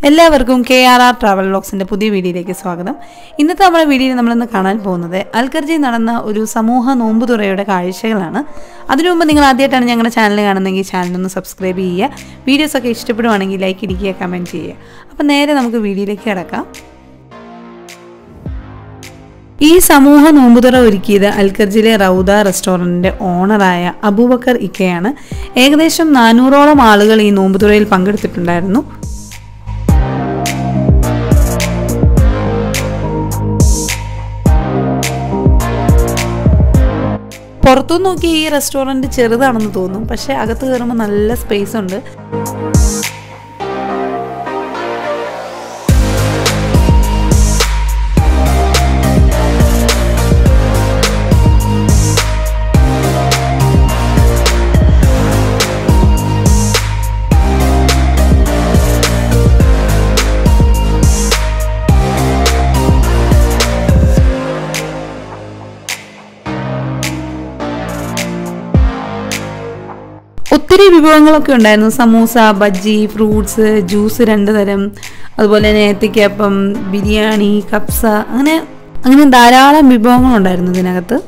എല്ലാവർക്കും K R R travel വ്ളോഗ്സിൻ്റെ പുതിയ വീഡിയോയിലേക്ക് സ്വാഗതം ഇന്നത്തെ നമ്മുടെ വീഡിയോയിൽ നമ്മളിന്ന് കാണാൻ പോകുന്നത് അൽക്കർജി നടന്ന ഒരു സമൂഹ നോമ്പുതുറയുടെ കാഴ്ചകളാണ് അതിനു മുമ്പ് നിങ്ങൾ ആദ്യമായിട്ടാണ് ഞങ്ങളുടെ ചാനൽ കാണുന്നതെങ്കിൽ ചാനലൊന്ന് സബ്സ്ക്രൈബ് ചെയ്യുക വീഡിയോസൊക്കെ ഇഷ്ടപ്പെടുവാണെങ്കിൽ ലൈക്ക് ഇടിക്കുക കമൻറ്റ് ചെയ്യുക അപ്പം നേരെ നമുക്ക് വീഡിയോയിലേക്ക് കിടക്കാം ഈ സമൂഹ നോമ്പുതുറ ഒരുക്കിയത് അൽക്കർജിലെ റൗദ റെസ്റ്റോറൻറ്റിൻ്റെ ഓണറായ അബൂബക്കർ ഇക്കയാണ് ഏകദേശം നാനൂറോളം ആളുകൾ ഈ നോമ്പുതുറയിൽ പങ്കെടുത്തിട്ടുണ്ടായിരുന്നു പുറത്തുനിന്ന് നോക്കി ഈ റെസ്റ്റോറൻറ്റ് ചെറുതാണെന്ന് തോന്നും പക്ഷേ അകത്ത് കയറുമ്പോൾ നല്ല സ്പേസ് ഉണ്ട് ഒത്തിരി വിഭവങ്ങളൊക്കെ ഉണ്ടായിരുന്നു സമൂസ ബജ്ജി ഫ്രൂട്ട്സ് ജ്യൂസ് രണ്ട് തരം അതുപോലെ തന്നെ ഏത്തയ്ക്കപ്പം ബിരിയാണി കപ്സ അങ്ങനെ അങ്ങനെ ധാരാളം വിഭവങ്ങളുണ്ടായിരുന്നു ഇതിനകത്ത്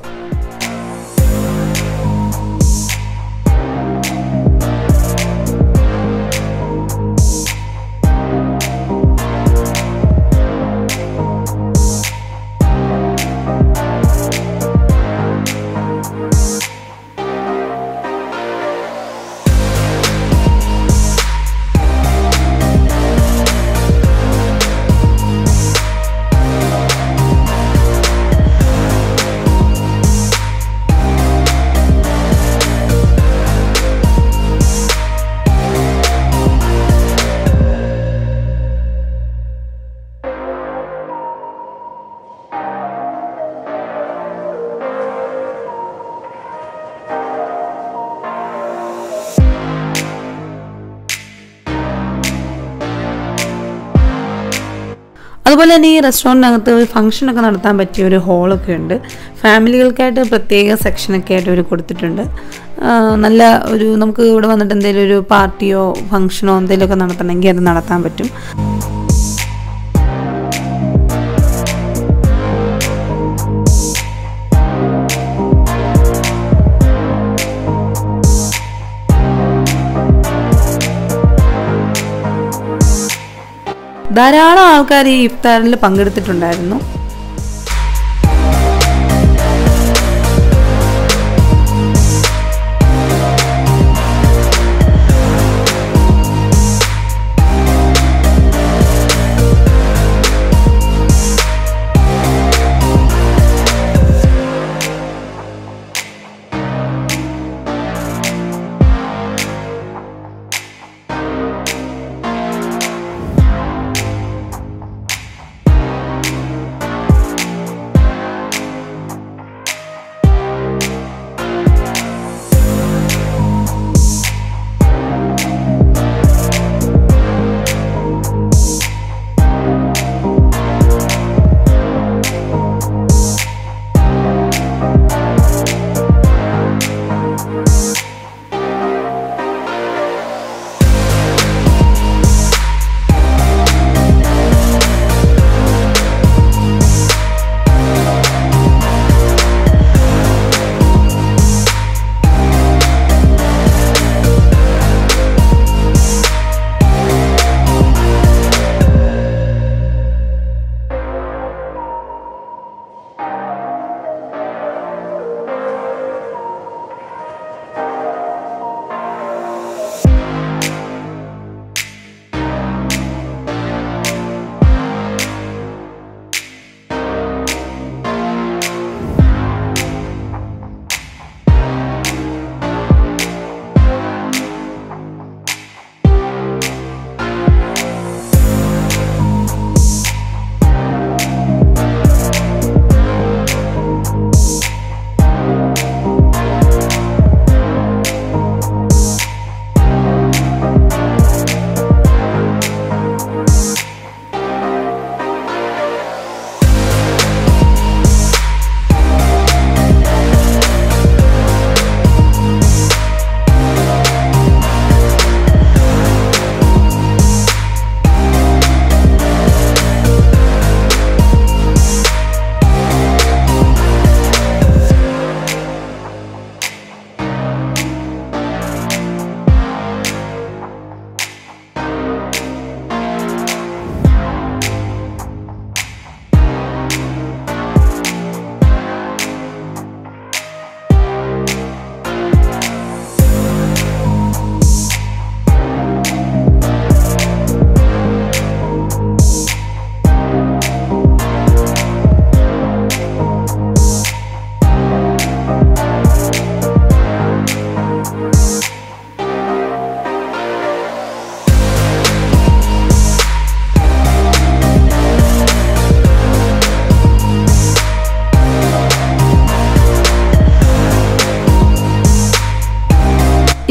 അതുപോലെ തന്നെ ഈ റെസ്റ്റോറൻറ്റിനകത്ത് ഒരു ഫംഗ്ഷനൊക്കെ നടത്താൻ പറ്റിയ ഒരു ഹോളൊക്കെ ഉണ്ട് ഫാമിലികൾക്കായിട്ട് പ്രത്യേക സെക്ഷനൊക്കെ ആയിട്ട് അവർ കൊടുത്തിട്ടുണ്ട് ആ, നല്ല ഒരു നമുക്ക് ഇവിടെ വന്നിട്ട് എന്തെങ്കിലും ഒരു പാർട്ടിയോ ഫംഗ്ഷനോ എന്തെങ്കിലുമൊക്കെ നടത്തണമെങ്കിൽ അത് നടത്താൻ പറ്റും ധാരാളം ആൾക്കാർ ഈ ഇഫ്താറിൽ പങ്കെടുത്തിട്ടുണ്ടായിരുന്നു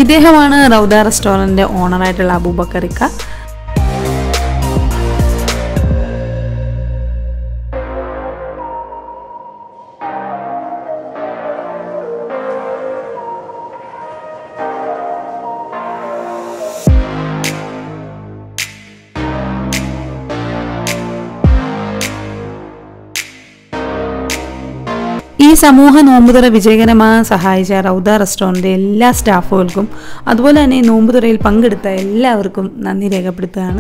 ഇദ്ദേഹമാണ് റൗദ റെസ്റ്റോറൻറ്റിൻ്റെ ഓണറായിട്ടുള്ള അബൂബക്കറിക്ക ഈ സമൂഹ നോമ്പുതുറ വിജയകരമാകാൻ സഹായിച്ച റൗദ റെസ്റ്റോറൻറ്റ് എല്ലാ സ്റ്റാഫുകൾക്കും അതുപോലെ തന്നെ ഈ നോമ്പുതുറയിൽ പങ്കെടുത്ത എല്ലാവർക്കും നന്ദി രേഖപ്പെടുത്തുകയാണ്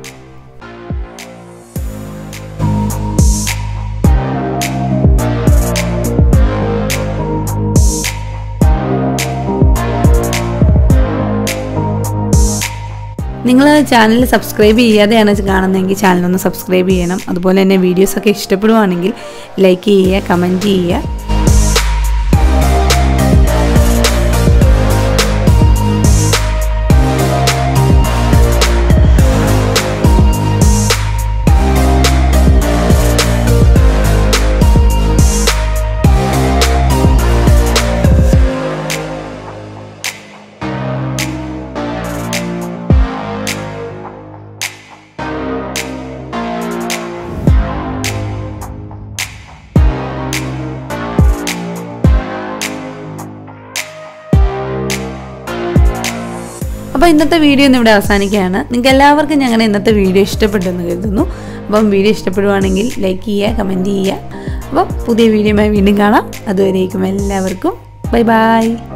നിങ്ങൾ ചാനൽ സബ്സ്ക്രൈബ് ചെയ്യാതെയാണ് കാണുന്നതെങ്കിൽ ചാനലൊന്ന് സബ്സ്ക്രൈബ് ചെയ്യണം അതുപോലെ തന്നെ വീഡിയോസൊക്കെ ഇഷ്ടപ്പെടുവാണെങ്കിൽ ലൈക്ക് ചെയ്യുക കമൻറ്റ് ചെയ്യുക അപ്പോൾ ഇന്നത്തെ വീഡിയോ ഇന്ന് ഇവിടെ അവസാനിക്കുകയാണ് നിങ്ങൾക്ക് എല്ലാവർക്കും ഞങ്ങളുടെ ഇന്നത്തെ വീഡിയോ ഇഷ്ടപ്പെട്ടെന്ന് കരുതുന്നു അപ്പം വീഡിയോ ഇഷ്ടപ്പെടുവാണെങ്കിൽ ലൈക്ക് ചെയ്യുക കമൻറ്റ് ചെയ്യുക അപ്പം പുതിയ വീഡിയോയുമായി വീണ്ടും കാണാം അതുവരേക്കും എല്ലാവർക്കും ബൈ ബൈ